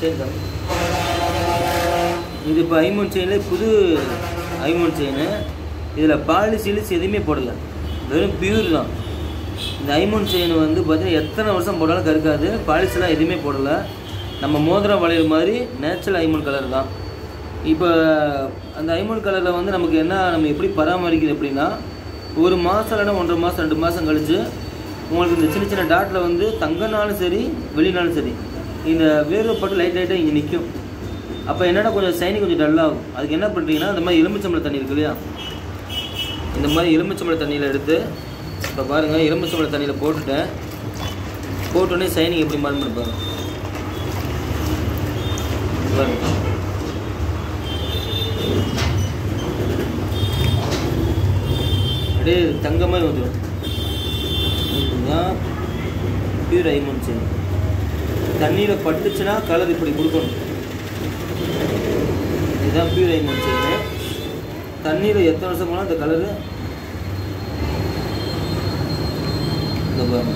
chain தான் இது இப்போ ஐமோன் செயினில் புது ஐமோன் செயின் இதில் பாலிசி இலிசி எதுவுமே போடலை வெறும் பியூர் தான் இந்த ஐமோன் செயின் வந்து பார்த்தீங்கன்னா எத்தனை வருஷம் போட்டாலும் கருக்காது பாலிசிலாம் எதுவுமே போடலை நம்ம மோதிரம் வளையல் மாதிரி நேச்சுரல் ஐமோன் கலர் தான் இப்போ அந்த ஐமோன் கலரில் வந்து நமக்கு என்ன நம்ம எப்படி பராமரிக்கிறது எப்படின்னா ஒரு மாதம் இல்லைன்னா ஒன்றரை மாதம் ரெண்டு மாதம் கழிச்சு உங்களுக்கு இந்த சின்ன சின்ன டாட்டில் வந்து தங்கனாலும் சரி வெளினாலும் சரி இந்த வேர்வை பட்டு லைட் லைட்டாக இங்கே நிற்கும் அப்போ என்னன்னா கொஞ்சம் சைனிங் கொஞ்சம் டல்லாகும் அதுக்கு என்ன பண்ணுறீங்கன்னா இந்த மாதிரி எலுமிச்சம்பழம் தண்ணி இருக்கு இல்லையா இந்த மாதிரி எலுமிச்சம்பழம் தண்ணியில் எடுத்து இப்போ பாருங்கள் எலுமிச்சம்பழம் தண்ணியில் போட்டுட்டேன் போட்டோடனே சைனிங் எப்படி மாறும் பாருங்க பாருங்க அப்படியே தங்கமாக வந்துடும் இதுதான் பியூர் ஐமன் செயின் தண்ணியில் பட்டுச்சுன்னா கலர் இப்படி கொடுக்கணும் இதுதான் பியூர் ஐமன் செயின் தண்ணியில் எத்தனை வருஷம் போனால் அந்த கலரு இந்த பாருங்க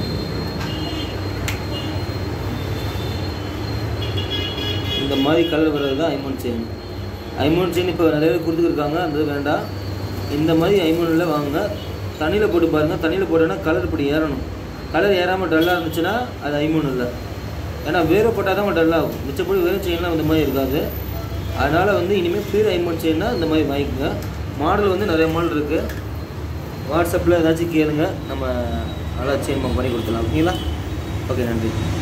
இந்த மாதிரி கலர் வர்றது தான் ஐமோன் செயின் ஐமோன் செயின் இப்போ நிறைய பேர் கொடுத்துருக்காங்க அந்த இது வேண்டாம் இந்த மாதிரி ஐமோனில் வாங்குங்க தண்ணியில் போட்டு பாருங்கள் தண்ணியில் போட்டோன்னா கலர் இப்படி ஏறணும் கலர் ஏறாமல் டல்லாக இருந்துச்சுன்னா அது ஐமோன் இல்லை ஏன்னா வேறு போட்டால் தான் டல் ஆகும் மிச்சப்படி வேறு செயின்லாம் இந்த மாதிரி இருக்காது அதனால் வந்து இனிமேல் பியூர் ஐமோன் செயின்னா இந்த மாதிரி வாங்கிக்கோங்க மாடல் வந்து நிறைய மாடல் இருக்குது வாட்ஸ்அப்பில் ஏதாச்சும் கேளுங்க நம்ம நல்லா செயின் பண்ணி கொடுத்துடலாம் ஓகேங்களா ஓகே நன்றி